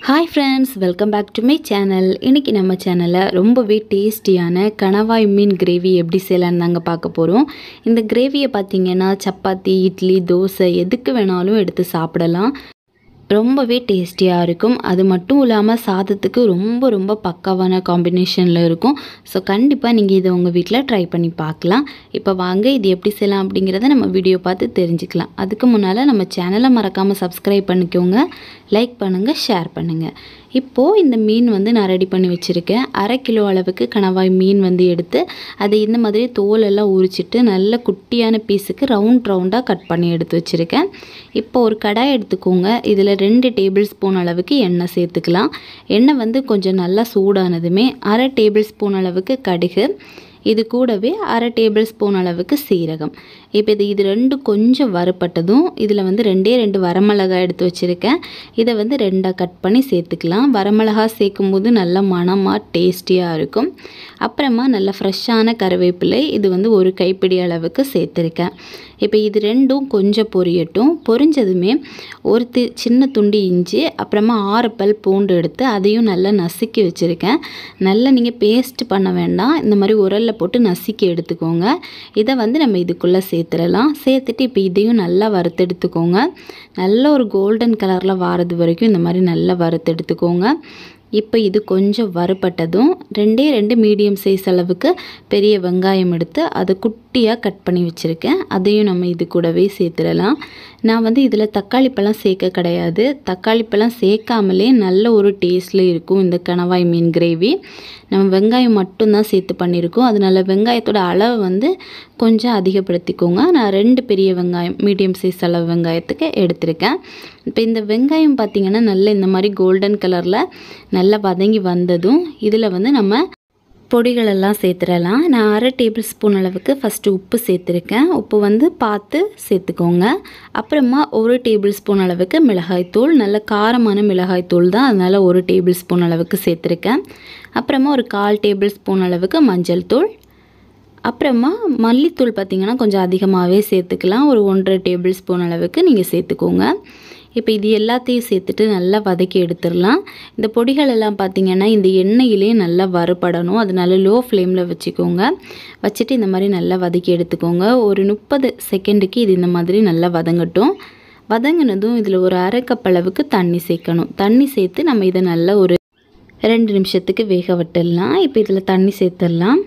hi friends welcome back to my channel இன்றைக்கி நம்ம சேனலில் ரொம்பவே டேஸ்டியான கணவாய் மீன் கிரேவி எப்படி செய்யலான்னு தாங்க பார்க்க போகிறோம் இந்த கிரேவியை பார்த்தீங்கன்னா சப்பாத்தி இட்லி தோசை எதுக்கு வேணாலும் எடுத்து சாப்பிடலாம் ரொம்பவே டேஸ்டியாக இருக்கும் அது மட்டும் இல்லாமல் சாதத்துக்கு ரொம்ப ரொம்ப பக்காவான காம்பினேஷனில் இருக்கும் ஸோ கண்டிப்பாக நீங்கள் இதை உங்கள் வீட்டில் ட்ரை பண்ணி பார்க்கலாம் இப்போ வாங்க இது எப்படி செய்யலாம் அப்படிங்கிறத நம்ம வீடியோ பார்த்து தெரிஞ்சுக்கலாம் அதுக்கு முன்னால் நம்ம சேனலை மறக்காமல் சப்ஸ்கிரைப் பண்ணிக்கோங்க லைக் பண்ணுங்கள் ஷேர் பண்ணுங்கள் இப்போது இந்த மீன் வந்து நான் ரெடி பண்ணி வச்சுருக்கேன் அரை கிலோ அளவுக்கு கணவாய் மீன் வந்து எடுத்து அதை இந்த மாதிரி தோலெல்லாம் உரிச்சிட்டு நல்ல குட்டியான பீஸுக்கு ரவுண்ட் ரவுண்டாக கட் பண்ணி எடுத்து வச்சுருக்கேன் இப்போ ஒரு கடாய் எடுத்துக்கோங்க இதில் ரெண்டு டேபிள் ஸ்பூன் அளவுக்கு எண்ணெய் சேர்த்துக்கலாம் எண்ணெய் வந்து கொஞ்சம் நல்லா சூடானதுமே அரை டேபிள் ஸ்பூன் அளவுக்கு கடுகு இது கூடவே அரை டேபிள் ஸ்பூன் அளவுக்கு சீரகம் இப்போ இது இது ரெண்டு கொஞ்சம் வறுப்பட்டதும் இதில் வந்து ரெண்டே ரெண்டு வரமிளகாய் எடுத்து வச்சுருக்கேன் இதை வந்து ரெண்டாக கட் பண்ணி சேர்த்துக்கலாம் வரமிளகாய் சேர்க்கும் போது நல்ல மணமாக டேஸ்டியாக இருக்கும் அப்புறமா நல்ல ஃப்ரெஷ்ஷான கருவேப்பிலை இது வந்து ஒரு கைப்பிடி அளவுக்கு சேர்த்துருக்கேன் இப்போ இது ரெண்டும் கொஞ்சம் பொரியட்டும் பொரிஞ்சதுமே ஒரு தி சின்ன துண்டு இஞ்சி அப்புறமா ஆறு பல் பூண்டு எடுத்து அதையும் நல்லா நசுக்கி வச்சுருக்கேன் நல்லா நீங்கள் பேஸ்ட் பண்ண வேண்டாம் இந்த மாதிரி உரலில் போட்டு நசுக்கி எடுத்துக்கோங்க இதை வந்து நம்ம இதுக்குள்ளே சேர்த்துடலாம் சேர்த்துட்டு இப்போ இதையும் நல்லா வறுத்தெடுத்துக்கோங்க நல்ல ஒரு கோல்டன் கலரில் வாரது வரைக்கும் இந்த மாதிரி நல்லா வறுத்தெடுத்துக்கோங்க இப்போ இது கொஞ்சம் வறுபட்டதும் ரெண்டே ரெண்டு மீடியம் சைஸ் அளவுக்கு பெரிய வெங்காயம் எடுத்து அதை குட்டியாக கட் பண்ணி வச்சுருக்கேன் அதையும் நம்ம இது கூடவே சேர்த்துடலாம் நான் வந்து இதில் தக்காளி பழம் சேர்க்க கிடையாது தக்காளி பழம் சேர்க்காமலே நல்ல ஒரு டேஸ்ட்டில் இருக்கும் இந்த கணவாய் மீன் கிரேவி நம்ம வெங்காயம் மட்டும்தான் சேர்த்து பண்ணியிருக்கோம் அதனால் வெங்காயத்தோட அளவு வந்து கொஞ்சம் அதிகப்படுத்திக்கோங்க நான் ரெண்டு பெரிய வெங்காயம் மீடியம் சைஸ் அளவு வெங்காயத்துக்கு எடுத்திருக்கேன் இப்போ இந்த வெங்காயம் பார்த்திங்கன்னா நல்ல இந்த மாதிரி கோல்டன் கலரில் நல்லா வதங்கி வந்ததும் இதில் வந்து நம்ம பொடிகளெல்லாம் சேர்த்துடலாம் நான் அரை டேபிள் ஸ்பூன் அளவுக்கு ஃபஸ்ட்டு உப்பு சேர்த்துருக்கேன் உப்பு வந்து பார்த்து சேர்த்துக்கோங்க அப்புறமா ஒரு டேபிள் ஸ்பூன் அளவுக்கு மிளகாய்த்தூள் நல்ல காரமான மிளகாய்த்தூள் தான் அதனால் ஒரு டேபிள் ஸ்பூன் அளவுக்கு சேர்த்துருக்கேன் அப்புறமா ஒரு கால் டேபிள் ஸ்பூன் அளவுக்கு மஞ்சள் தூள் அப்புறமா மல்லித்தூள் பார்த்திங்கன்னா கொஞ்சம் அதிகமாகவே சேர்த்துக்கலாம் ஒரு ஒன்றரை டேபிள் ஸ்பூன் அளவுக்கு நீங்கள் சேர்த்துக்கோங்க இப்போ இது எல்லாத்தையும் சேர்த்துட்டு நல்லா வதக்கி எடுத்துடலாம் இந்த பொடிகள் எல்லாம் பார்த்திங்கன்னா இந்த எண்ணெயிலே நல்லா வறுபடணும் அதனால லோ ஃப்ளேமில் வச்சுக்கோங்க வச்சுட்டு இந்த மாதிரி நல்லா வதக்கி எடுத்துக்கோங்க ஒரு முப்பது செகண்டுக்கு இது இந்த மாதிரி நல்லா வதங்கட்டும் வதங்கினதும் இதில் ஒரு அரை கப் அளவுக்கு தண்ணி சேர்க்கணும் தண்ணி சேர்த்து நம்ம இதை நல்லா ஒரு ரெண்டு நிமிஷத்துக்கு வேக விட்டுடலாம் இப்போ இதில் தண்ணி சேர்த்துடலாம்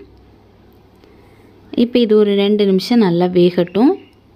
இப்போ இது ஒரு ரெண்டு நிமிஷம் நல்லா வேகட்டும்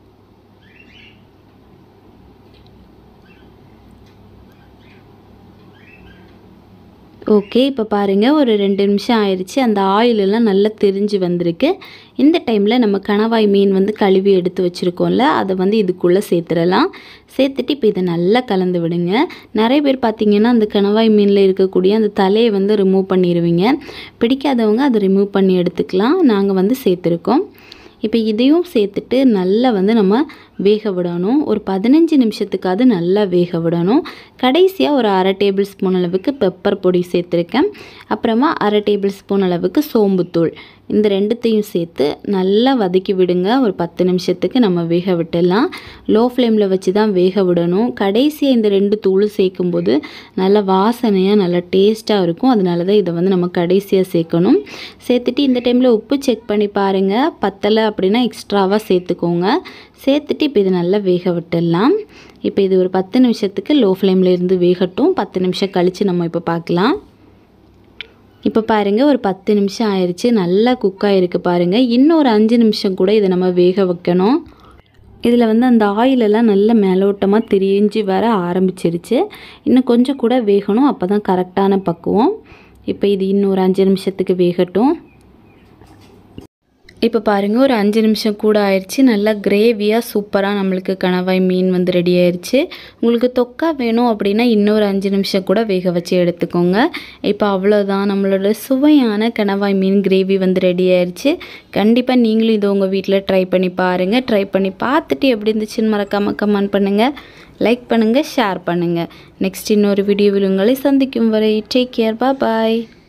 ஓகே இப்போ பாருங்கள் ஒரு ரெண்டு நிமிஷம் ஆயிடுச்சு அந்த ஆயிலெல்லாம் நல்லா தெரிஞ்சு வந்திருக்கு இந்த டைமில் நம்ம கணவாய் மீன் வந்து கழுவி எடுத்து வச்சுருக்கோம்ல அதை வந்து இதுக்குள்ளே சேர்த்துடலாம் சேர்த்துட்டு இப்போ இதை நல்லா கலந்து விடுங்க நிறைய பேர் பார்த்திங்கன்னா அந்த கணவாய் மீனில் இருக்கக்கூடிய அந்த தலையை வந்து ரிமூவ் பண்ணிடுவீங்க பிடிக்காதவங்க அதை ரிமூவ் பண்ணி எடுத்துக்கலாம் நாங்கள் வந்து சேர்த்துருக்கோம் இப்போ இதையும் சேர்த்துட்டு நல்லா வந்து நம்ம வேக விடணும் ஒரு பதினஞ்சு நிமிஷத்துக்காவது நல்லா வேக விடணும் கடைசியாக ஒரு அரை டேபிள் ஸ்பூன் அளவுக்கு பெப்பர் பொடி சேர்த்துருக்கேன் அப்புறமா அரை டேபிள் ஸ்பூன் அளவுக்கு சோம்புத்தூள் இந்த ரெண்டுத்தையும் சேர்த்து நல்லா வதக்கி விடுங்க ஒரு பத்து நிமிஷத்துக்கு நம்ம வேக விட்டுடலாம் லோ ஃப்ளேமில் வச்சு தான் வேக விடணும் கடைசியாக இந்த ரெண்டு தூளும் சேர்க்கும்போது நல்ல வாசனையாக நல்லா டேஸ்ட்டாக இருக்கும் அதனால தான் இதை வந்து நம்ம கடைசியாக சேர்க்கணும் சேர்த்துட்டு இந்த டைமில் உப்பு செக் பண்ணி பாருங்கள் பத்தலை அப்படின்னா எக்ஸ்ட்ராவாக சேர்த்துக்கோங்க சேர்த்துட்டு இப்போ இது நல்லா வேக விட்டுடலாம் இப்போ இது ஒரு பத்து நிமிஷத்துக்கு லோ ஃப்ளேமில் இருந்து வேகட்டும் பத்து நிமிஷம் கழித்து நம்ம இப்போ பார்க்கலாம் இப்போ பாருங்கள் ஒரு பத்து நிமிஷம் ஆயிடுச்சு நல்லா குக் ஆகிருக்கு பாருங்கள் இன்னும் ஒரு அஞ்சு நிமிஷம் கூட இதை நம்ம வேக வைக்கணும் இதில் வந்து அந்த ஆயிலெல்லாம் நல்ல மேலோட்டமாக திரிஞ்சு வர ஆரம்பிச்சிருச்சு இன்னும் கொஞ்சம் கூட வேகணும் அப்போ தான் கரெக்டான பக்குவம் இப்போ இது இன்னும் ஒரு அஞ்சு நிமிஷத்துக்கு வேகட்டும் இப்போ பாருங்கள் ஒரு அஞ்சு நிமிஷம் கூட ஆயிடுச்சு நல்லா கிரேவியாக சூப்பராக நம்மளுக்கு கணவாய் மீன் வந்து ரெடி ஆயிடுச்சு உங்களுக்கு தொக்கா வேணும் அப்படின்னா இன்னொரு அஞ்சு நிமிஷம் கூட வேக வச்சு எடுத்துக்கோங்க இப்போ அவ்வளோதான் நம்மளோட சுவையான கணவாய் மீன் கிரேவி வந்து ரெடி ஆயிடுச்சு கண்டிப்பாக நீங்களும் இதை உங்கள் வீட்டில் ட்ரை பண்ணி பாருங்கள் ட்ரை பண்ணி பார்த்துட்டு எப்படி இருந்துச்சுன்னு மறக்காமல் கமெண்ட் பண்ணுங்கள் லைக் பண்ணுங்கள் ஷேர் பண்ணுங்கள் நெக்ஸ்ட் இன்னொரு வீடியோவில் உங்களை சந்திக்கும் வரை டேக் கேர் பாய்